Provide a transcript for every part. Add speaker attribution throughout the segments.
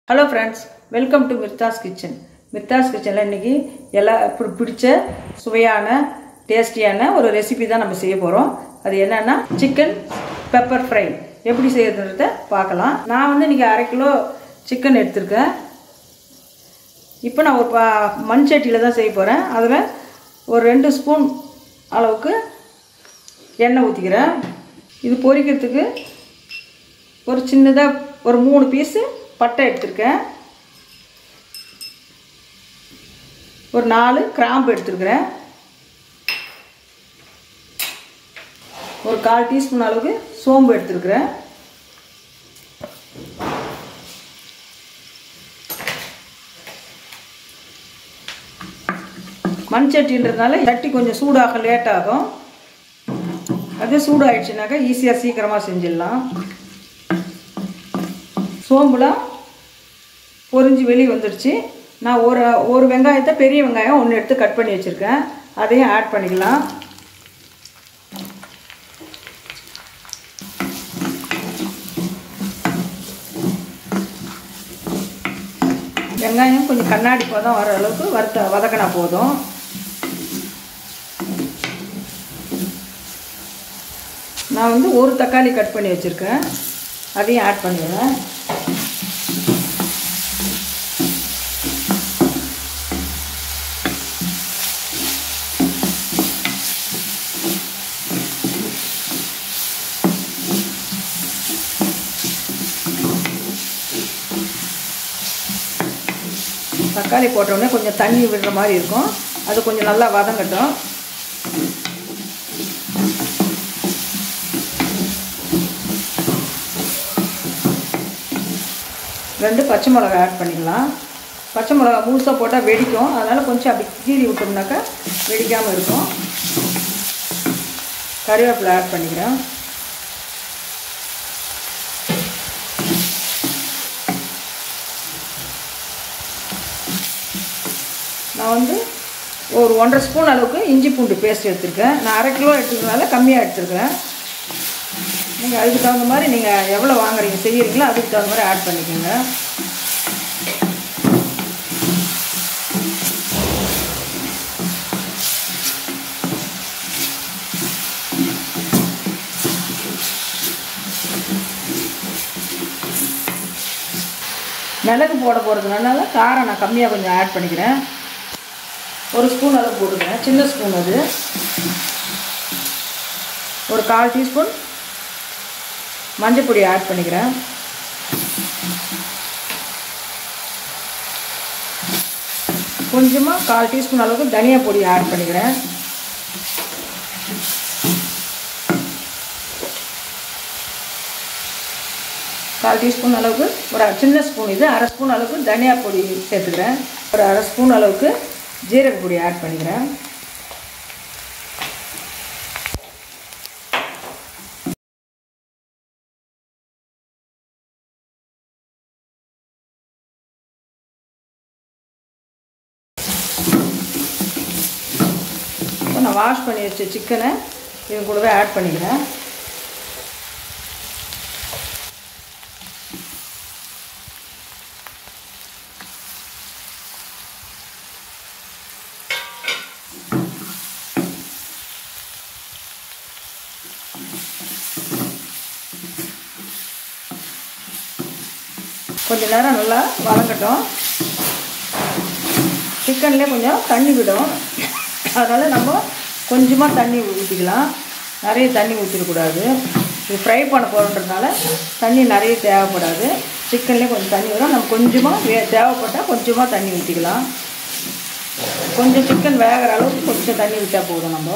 Speaker 1: hello friends welcome to Mirtha's kitchen Mirtha's கிச்சனில் இன்றைக்கி எல்லா பி- பிடிச்ச சுவையான டேஸ்டியான ஒரு ரெசிபி தான் நம்ம செய்ய போகிறோம் அது என்னென்னா சிக்கன் பெப்பர் ஃப்ரை எப்படி செய்யறதுன்றத பார்க்கலாம் நான் வந்து இன்றைக்கி அரை கிலோ சிக்கன் எடுத்திருக்கேன் இப்போ நான் ஒரு பா மண் சட்டியில் தான் செய்ய போகிறேன் அதில் ஒரு ரெண்டு ஸ்பூன் அளவுக்கு எண்ணெய் ஊற்றிக்கிறேன் இது பொரிக்கிறதுக்கு ஒரு சின்னதாக ஒரு மூணு பீஸு பட்டை எடுத்திருக்கேன் ஒரு நாலு கிராம்பு எடுத்துருக்கிறேன் ஒரு கால் டீஸ்பூன் அளவுக்கு சோம்பு எடுத்துருக்கிறேன் மண் சட்டின்றதுனால சட்டி கொஞ்சம் சூடாக லேட் ஆகும் அது சூடாயிடுச்சுனாக்கா ஈஸியாக சீக்கிரமாக செஞ்சிடலாம் சோம்புலாம் பொரிஞ்சு வெளியே வந்துடுச்சு நான் ஒரு ஒரு வெங்காயத்தை பெரிய வெங்காயம் ஒன்று எடுத்து கட் பண்ணி வச்சுருக்கேன் அதையும் ஆட் பண்ணிக்கலாம் வெங்காயம் கொஞ்சம் கண்ணாடி பதம் வர அளவுக்கு வறுத்த வதக்கினா போதும் நான் வந்து ஒரு தக்காளி கட் பண்ணி வச்சுருக்கேன் அதையும் ஆட் பண்ணிடுறேன் தக்காளி போட்ட உடனே கொஞ்சம் தண்ணி விடுற மாதிரி இருக்கும் அது கொஞ்சம் நல்லா வதங்கட்டும் ரெண்டு பச்சை மிளகா ஆட் பண்ணிக்கலாம் பச்சை மிளகா முழுசாக போட்டால் வெடிக்கும் அதனால் கொஞ்சம் அப்படி கீறி விட்டோம்னாக்கா வெடிக்காமல் இருக்கும் கருவேப்பிலை ஆட் பண்ணிக்கிறேன் நான் வந்து ஒரு ஒன்றரை ஸ்பூன் அளவுக்கு இஞ்சி பூண்டு பேஸ்ட் எடுத்திருக்கேன் நான் அரை கிலோ எடுத்துக்கிறதுனால கம்மியாக எடுத்துருக்கிறேன் நீங்கள் அதுக்கு தகுந்த மாதிரி நீங்கள் எவ்வளோ வாங்குறீங்க செய்கிறீங்களோ அதுக்கு தகுந்த மாதிரி ஆட் பண்ணிக்கோங்க மிளகு போட போகிறதுனால காரம் நான் கம்மியாக கொஞ்சம் ஆட் பண்ணிக்கிறேன் ஒரு ஸ்பூன் அளவு போட்டுக்கிறேன் சின்ன ஸ்பூன் அது ஒரு கால் டீஸ்பூன் மஞ்சள் பொடி ஆட் பண்ணிக்கிறேன் கொஞ்சமாக கால் டீஸ்பூன் அளவுக்கு தனியா பொடி ஆட் பண்ணிக்கிறேன் கால் டீஸ்பூன் அளவுக்கு ஒரு சின்ன ஸ்பூன் இது அரை ஸ்பூன் அளவுக்கு தனியா பொடி சேர்த்துக்கிறேன் ஒரு அரை ஸ்பூன் அளவுக்கு ஜீரக பொடி ஆட் பண்ணிக்கிறேன் இப்போ நான் வாஷ் பண்ணி வச்ச சிக்கனை இது கூடவே ஆட் பண்ணிக்கிறேன் கொஞ்ச நேரம் நல்லா வதங்கட்டும் சிக்கன்லேயே கொஞ்சம் தண்ணி விடும் அதனால் நம்ம கொஞ்சமாக தண்ணி ஊற்றிக்கலாம் நிறைய தண்ணி ஊற்றிடக்கூடாது இது ஃப்ரை பண்ண போகிறோன்றதுனால தண்ணி நிறைய தேவைப்படாது சிக்கன்லேயே கொஞ்சம் தண்ணி வரும் நம்ம கொஞ்சமாக வே தேவைப்பட்டால் கொஞ்சமாக தண்ணி ஊற்றிக்கலாம் கொஞ்சம் சிக்கன் வேகிற அளவுக்கு கொஞ்சம் தண்ணி விட்டால் போதும் நம்ம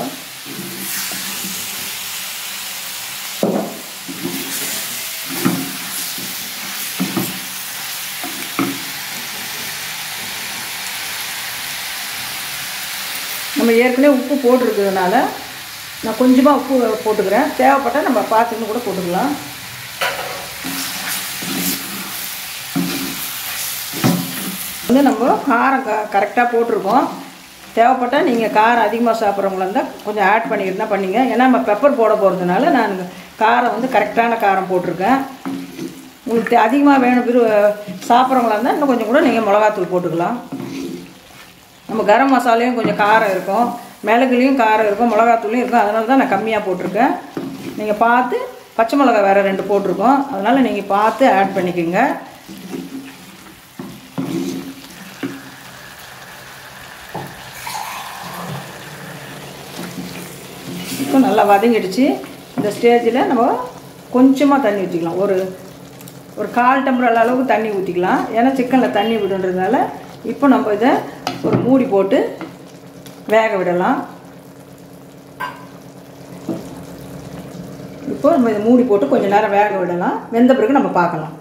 Speaker 1: நம்ம ஏற்கனவே உப்பு போட்டிருக்கிறதுனால நான் கொஞ்சமாக உப்பு போட்டுக்கிறேன் தேவைப்பட்டால் நம்ம பார்த்துன்னு கூட போட்டுக்கலாம் வந்து நம்ம காரம் க கரெக்டாக போட்டிருக்கோம் தேவைப்பட்டால் நீங்கள் காரம் அதிகமாக சாப்பிட்றவங்களா இருந்தால் கொஞ்சம் ஆட் பண்ணிக்கிட்டு தான் பண்ணிங்க ஏன்னா நம்ம பெப்பர் போட போகிறதுனால நான் காரம் வந்து கரெக்டான காரம் போட்டிருக்கேன் உங்களுக்கு அதிகமாக வேணும் விரு சாப்பிட்றவங்களா இருந்தால் இன்னும் கொஞ்சம் கூட நீங்கள் மிளகாத்தூள் போட்டுக்கலாம் நம்ம கரம் மசாலையும் கொஞ்சம் காரம் இருக்கும் மிளகுலையும் காரம் இருக்கும் மிளகாத்தூளையும் இருக்கும் அதனால தான் நான் கம்மியாக போட்டிருக்கேன் நீங்கள் பார்த்து பச்சை மிளகா வேறு ரெண்டு போட்டிருக்கோம் அதனால் நீங்கள் பார்த்து ஆட் பண்ணிக்கோங்க இப்போ நல்லா வதங்கிடுச்சு இந்த ஸ்டேஜில் நம்ம கொஞ்சமாக தண்ணி ஊற்றிக்கலாம் ஒரு ஒரு கால் டம்ளர் அளவுக்கு தண்ணி ஊற்றிக்கலாம் ஏன்னா சிக்கனில் தண்ணி விடுன்றதுனால இப்போ நம்ம இதை ஒரு மூடி போட்டு வேக விடலாம் இப்போ நம்ம இதை மூடி போட்டு கொஞ்சம் நேரம் வேக விடலாம் வெந்த பிறகு நம்ம பார்க்கலாம்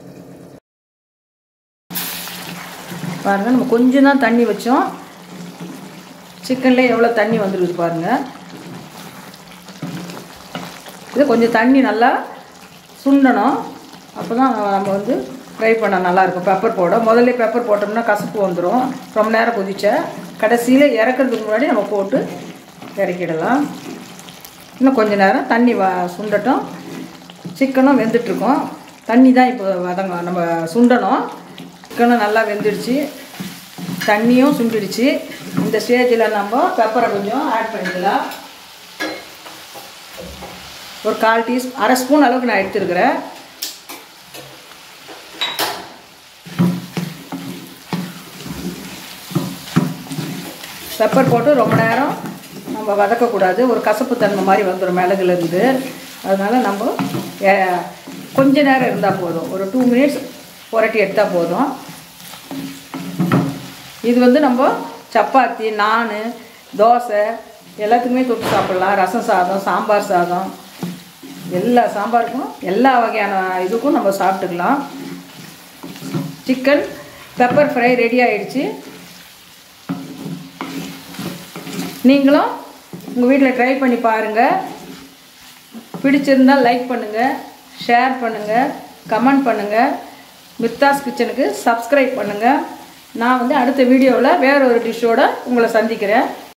Speaker 1: பாருங்கள் நம்ம கொஞ்சம் தான் தண்ணி வச்சோம் சிக்கனில் எவ்வளோ தண்ணி வந்துருக்குது பாருங்கள் இது கொஞ்சம் தண்ணி நல்லா சுண்டணும் அப்போ தான் நம்ம வந்து ஃப்ரை பண்ண நல்லாயிருக்கும் பெப்பர் போட முதல்ல பெப்பர் போட்டோம்னா கசப்பு வந்துடும் ரொம்ப நேரம் கொதிச்ச கடைசியில் இறக்கிறதுக்கு முன்னாடி நம்ம போட்டு இறக்கிடலாம் இன்னும் கொஞ்சம் நேரம் தண்ணி வ சுண்டட்டும் சிக்கனும் வெந்துட்டுருக்கோம் தண்ணி தான் இப்போ வதங்க நம்ம சுண்டணும் சிக்கனும் நல்லா வெந்துடுச்சு தண்ணியும் சுண்டிடுச்சு இந்த ஸ்டேஜில் நம்ம பெப்பரை கொஞ்சம் ஆட் பண்ணிக்கலாம் ஒரு கால் டீஸ் அரை ஸ்பூன் அளவுக்கு நான் எடுத்துருக்கிறேன் பெப்பர் போட்டு ரொம்ப நேரம் நம்ம வதக்கக்கூடாது ஒரு கசப்பு தன்மை மாதிரி வந்துடும் மிளகுலேருந்து அதனால் நம்ம ஏ- கொஞ்ச நேரம் இருந்தால் போதும் ஒரு டூ மினிட்ஸ் புரட்டி எடுத்தால் போதும் இது வந்து நம்ம சப்பாத்தி நான் தோசை எல்லாத்துக்குமே தொட்டு சாப்பிட்லாம் ரசம் சாதம் சாம்பார் சாதம் எல்லா சாம்பாருக்கும் எல்லா வகையான இதுக்கும் நம்ம சாப்பிட்டுக்கலாம் சிக்கன் பெப்பர் ஃப்ரை ரெடி ஆயிடுச்சு நீங்களும் உங்கள் வீட்டில் ட்ரை பண்ணி பாருங்கள் பிடிச்சிருந்தால் லைக் பண்ணுங்கள் ஷேர் பண்ணுங்கள் கமெண்ட் பண்ணுங்கள் மித்தாஸ் கிச்சனுக்கு சப்ஸ்கிரைப் பண்ணுங்கள் நான் வந்து அடுத்த வீடியோவில் வேற ஒரு டிஷ்ஷோட உங்களை சந்திக்கிறேன்